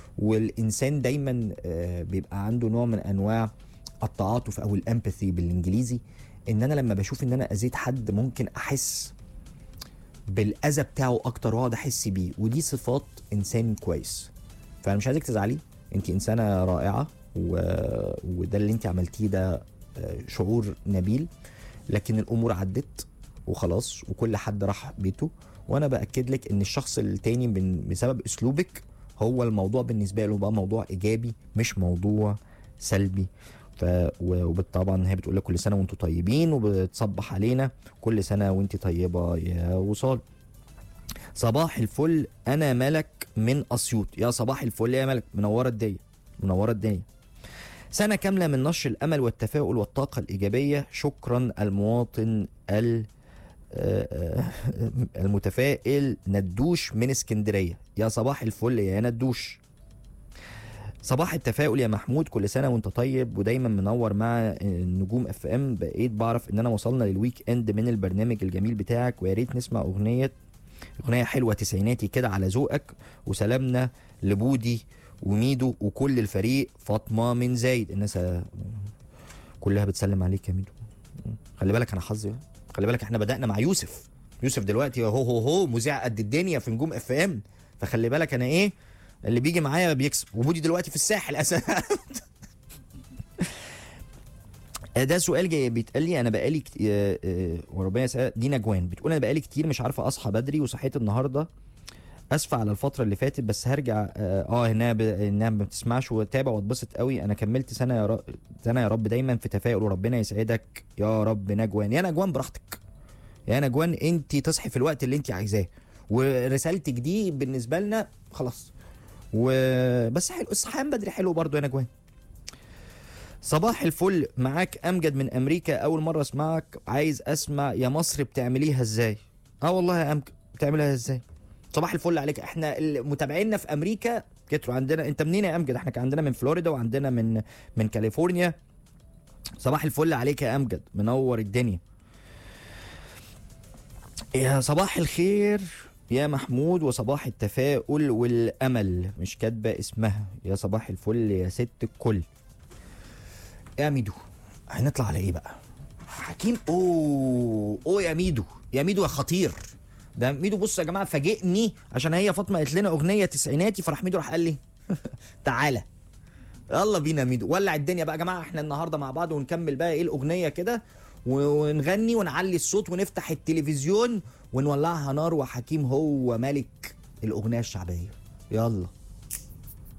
والانسان دايما آه، بيبقى عنده نوع من انواع التعاطف او الامباثي بالانجليزي ان انا لما بشوف ان انا اذيت حد ممكن احس بالاذى بتاعه اكتر واقعد احس بيه ودي صفات انسان كويس فانا مش عايزك تزعلي انت انسانه رائعه و... وده اللي انت عملتيه ده آه، شعور نبيل لكن الامور عدت وخلاص وكل حد راح بيته وانا باكد لك ان الشخص التاني من بسبب اسلوبك هو الموضوع بالنسبه له بقى موضوع ايجابي مش موضوع سلبي ف و- وطبعا هي بتقول لك كل سنه وانتم طيبين وبتصبح علينا كل سنه وانت طيبه يا وصال صباح الفل انا ملك من اسيوط يا صباح الفل يا ملك منوره الدنيا منوره الدنيا سنه كامله من نشر الامل والتفاؤل والطاقه الايجابيه شكرا المواطن ال آه، آه، المتفائل ندوش من اسكندريه يا صباح الفل يا ندوش صباح التفاؤل يا محمود كل سنه وانت طيب ودايما منور مع نجوم اف ام بقيت بعرف اننا وصلنا للويك اند من البرنامج الجميل بتاعك ويا ريت نسمع اغنيه اغنيه حلوه تسعيناتي كده على ذوقك وسلامنا لبودي وميدو وكل الفريق فاطمه من زايد الناس كلها بتسلم عليك يا ميدو خلي بالك انا حظي خلي بالك احنا بدانا مع يوسف يوسف دلوقتي هو هو هو مذيع قد الدنيا في نجوم اف ام فخلي بالك انا ايه اللي بيجي معايا بيكسب وبودي دلوقتي في الساحل اساسا ده سؤال جاي بيتقال لي انا بقالي كت... آه، آه، وربنا يسعدها دينا جوان بتقول انا بقالي كتير مش عارفه اصحى بدري وصحيت النهارده اسفه على الفتره اللي فاتت بس هرجع اه آه، انها ب... انها ما بتسمعش وتابع واتبسط قوي انا كملت سنه يا رب سنه يا رب دايما في تفاؤل وربنا يسعدك يا رب نجوان يا نجوان براحتك يا نجوان انت تصحي في الوقت اللي انت عايزاه ورسالتك دي بالنسبه لنا خلاص وبس حلو الصحيان بدري حلو برضو يا نجوان صباح الفل معاك امجد من امريكا اول مره اسمعك عايز اسمع يا مصر بتعمليها ازاي اه والله يا امجد بتعملها ازاي صباح الفل عليك احنا ال- متابعينا في امريكا كتروا عندنا انت منين يا امجد احنا كان عندنا من فلوريدا وعندنا من من كاليفورنيا صباح الفل عليك يا امجد منور الدنيا يا صباح الخير يا محمود وصباح التفاؤل والامل مش كاتبه اسمها يا صباح الفل يا ست الكل يا ميدو هنطلع على ايه بقى حكيم اوه اوه يا ميدو يا ميدو يا خطير ده ميدو بص يا جماعه فاجئني عشان هي فاطمه قالت لنا اغنيه تسعيناتي فراح ميدو راح قال لي تعالى يلا بينا يا ميدو ولع الدنيا بقى يا جماعه احنا النهارده مع بعض ونكمل بقى ايه الاغنيه كده و- ونغني ونعلي الصوت ونفتح التلفزيون ونولعها نار وحكيم هو ملك الاغنيه الشعبيه يلا